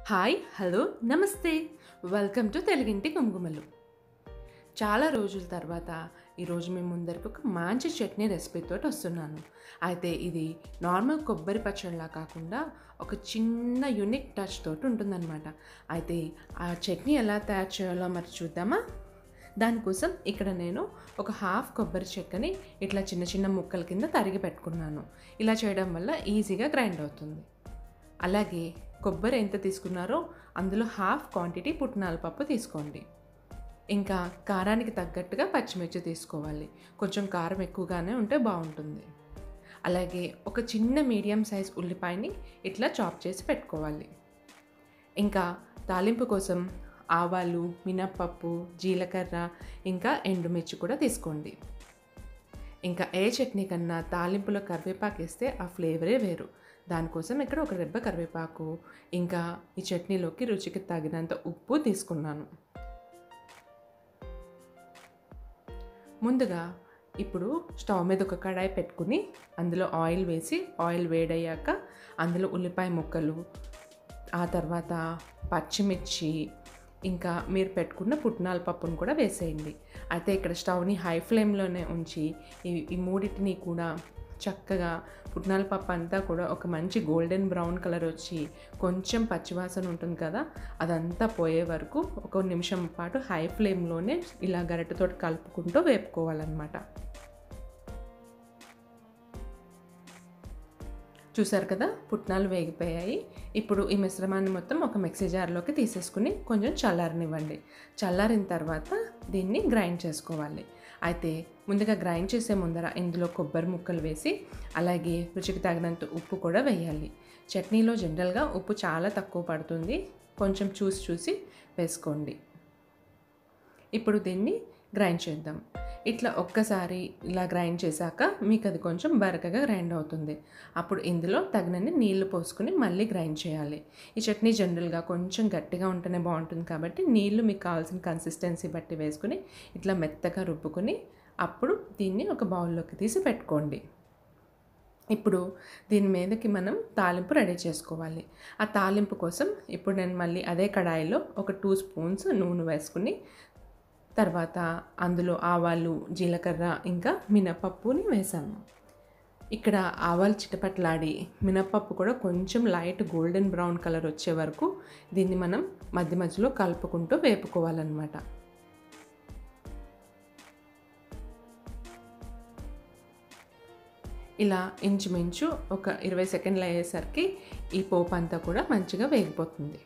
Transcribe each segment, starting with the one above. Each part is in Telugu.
హాయ్ హలో నమస్తే వెల్కమ్ టు తెలుగింటి గుమగుమలు చాలా రోజుల తర్వాత ఈరోజు మీ ముందరికి ఒక మంచి చట్నీ రెసిపీతో వస్తున్నాను అయితే ఇది నార్మల్ కొబ్బరి పచ్చడిలా కాకుండా ఒక చిన్న యూనిక్ టచ్ తోటి ఉంటుందన్నమాట అయితే ఆ చట్నీ ఎలా తయారు చేయాలో మరి చూద్దామా దానికోసం ఇక్కడ నేను ఒక హాఫ్ కొబ్బరి చెక్కని ఇట్లా చిన్న చిన్న ముక్కల కింద తరిగి పెట్టుకున్నాను ఇలా చేయడం వల్ల ఈజీగా గ్రైండ్ అవుతుంది అలాగే కొబ్బరి ఎంత తీసుకున్నారో అందులో హాఫ్ క్వాంటిటీ పుట్నాల పప్పు తీసుకోండి ఇంకా కారానికి తగ్గట్టుగా పచ్చిమిర్చి తీసుకోవాలి కొంచెం కారం ఎక్కువగానే ఉంటే బాగుంటుంది అలాగే ఒక చిన్న మీడియం సైజ్ ఉల్లిపాయని ఇట్లా చాప్ చేసి పెట్టుకోవాలి ఇంకా తాలింపు కోసం ఆవాలు మినప్పప్పు జీలకర్ర ఇంకా ఎండుమిర్చి కూడా తీసుకోండి ఇంకా ఏ చట్నీ కన్నా తాలింపులో కరివేపాకు వేస్తే ఆ ఫ్లేవరే వేరు దానికోసం ఇక్కడ ఒక రెబ్బ కరివేపాకు ఇంకా ఈ చట్నీలోకి రుచికి తగినంత ఉప్పు తీసుకున్నాను ముందుగా ఇప్పుడు స్టవ్ మీద ఒక కడాయి పెట్టుకుని అందులో ఆయిల్ వేసి ఆయిల్ వేడయ్యాక అందులో ఉల్లిపాయ ముక్కలు ఆ తర్వాత పచ్చిమిర్చి ఇంకా మీరు పెట్టుకున్న పుట్నాల పప్పును కూడా వేసేయండి అయితే ఇక్కడ స్టవ్ని హై ఫ్లేమ్లోనే ఉంచి ఈ ఈ మూడింటిని కూడా చక్కగా పుట్నాల పప్పు అంతా కూడా ఒక మంచి గోల్డెన్ బ్రౌన్ కలర్ వచ్చి కొంచెం పచ్చివాసన ఉంటుంది కదా అదంతా పోయే వరకు ఒక నిమిషం పాటు హై ఫ్లేమ్లోనే ఇలా గరిటెతో కలుపుకుంటూ వేపుకోవాలన్నమాట చూసారు కదా పుట్నాలు వేగిపోయాయి ఇప్పుడు ఈ మిశ్రమాన్ని మొత్తం ఒక మిక్సీ జార్లోకి తీసేసుకుని కొంచెం చల్లారనివ్వండి చల్లారిన తర్వాత దీన్ని గ్రైండ్ చేసుకోవాలి అయితే ముందుగా గ్రైండ్ చేసే ముందర ఇందులో కొబ్బరి ముక్కలు వేసి అలాగే రుచికి తగినంత ఉప్పు కూడా వేయాలి చట్నీలో జనరల్గా ఉప్పు చాలా తక్కువ పడుతుంది కొంచెం చూసి చూసి వేసుకోండి ఇప్పుడు దీన్ని గ్రైండ్ చేద్దాం ఇట్లా ఒక్కసారి ఇలా గ్రైండ్ చేశాక మీకు అది కొంచెం బరకగా గ్రైండ్ అవుతుంది అప్పుడు ఇందులో తగినన్ని నీళ్లు పోసుకుని మళ్ళీ గ్రైండ్ చేయాలి ఈ చట్నీ జనరల్గా కొంచెం గట్టిగా ఉంటేనే బాగుంటుంది కాబట్టి నీళ్లు మీకు కావాల్సిన కన్సిస్టెన్సీ బట్టి వేసుకుని ఇట్లా మెత్తగా రుబ్బుకొని అప్పుడు దీన్ని ఒక బౌల్లోకి తీసి పెట్టుకోండి ఇప్పుడు దీని మీదకి మనం తాలింపు రెడీ చేసుకోవాలి ఆ తాలింపు కోసం ఇప్పుడు నేను మళ్ళీ అదే కడాయిలో ఒక టూ స్పూన్స్ నూనె వేసుకుని తర్వాత అందులో ఆవాలు జీలకర్ర ఇంకా మినపప్పుని వేసాను ఇక్కడ ఆవాలు చిటపట్లాడి మినపప్పు కూడా కొంచెం లైట్ గోల్డెన్ బ్రౌన్ కలర్ వచ్చే వరకు దీన్ని మనం మధ్య మధ్యలో కలుపుకుంటూ వేపుకోవాలన్నమాట ఇలా ఇంచుమించు ఒక ఇరవై సెకండ్లు అయ్యేసరికి ఈ పోపు అంతా కూడా మంచిగా వేగిపోతుంది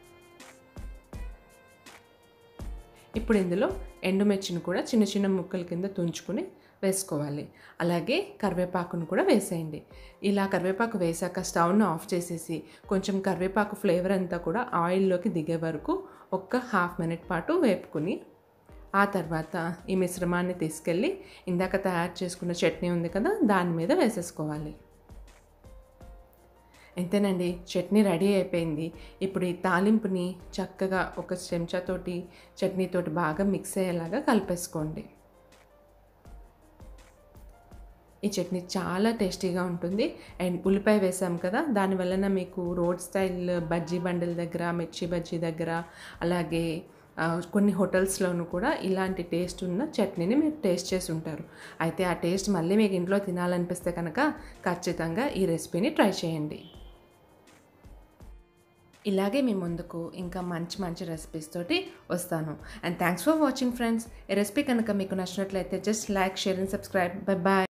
ఇప్పుడు ఇందులో ఎండుమిర్చిని కూడా చిన్న చిన్న ముక్కల కింద తుంచుకుని వేసుకోవాలి అలాగే కరివేపాకును కూడా వేసేయండి ఇలా కరివేపాకు వేసాక స్టవ్ను ఆఫ్ చేసేసి కొంచెం కరివేపాకు ఫ్లేవర్ అంతా కూడా ఆయిల్లోకి దిగే వరకు ఒక్క హాఫ్ మినిట్ పాటు వేపుకుని ఆ తర్వాత ఈ మిశ్రమాన్ని తీసుకెళ్ళి ఇందాక తయారు చేసుకున్న చట్నీ ఉంది కదా దాని మీద వేసేసుకోవాలి అంతేనండి చట్నీ రెడీ అయిపోయింది ఇప్పుడు ఈ తాలింపుని చక్కగా ఒక చెంచాతోటి చట్నీతోటి బాగా మిక్స్ అయ్యేలాగా కలిపేసుకోండి ఈ చట్నీ చాలా టేస్టీగా ఉంటుంది అండ్ ఉల్లిపాయ వేసాం కదా దానివలన మీకు రోడ్ స్టైల్ బజ్జీ బండిల దగ్గర మిర్చి బజ్జీ దగ్గర అలాగే కొన్ని హోటల్స్లోనూ కూడా ఇలాంటి టేస్ట్ ఉన్న చట్నీని మీరు టేస్ట్ చేసి ఉంటారు అయితే ఆ టేస్ట్ మళ్ళీ మీకు ఇంట్లో తినాలనిపిస్తే కనుక ఖచ్చితంగా ఈ రెసిపీని ట్రై చేయండి ఇలాగే మీ ముందుకు ఇంకా మంచి మంచి రెసిపీస్ తోటి వస్తాను and thanks for watching friends ఈ రెసిపీ కనుక మీకు నచ్చినట్లయితే just like share and subscribe bye bye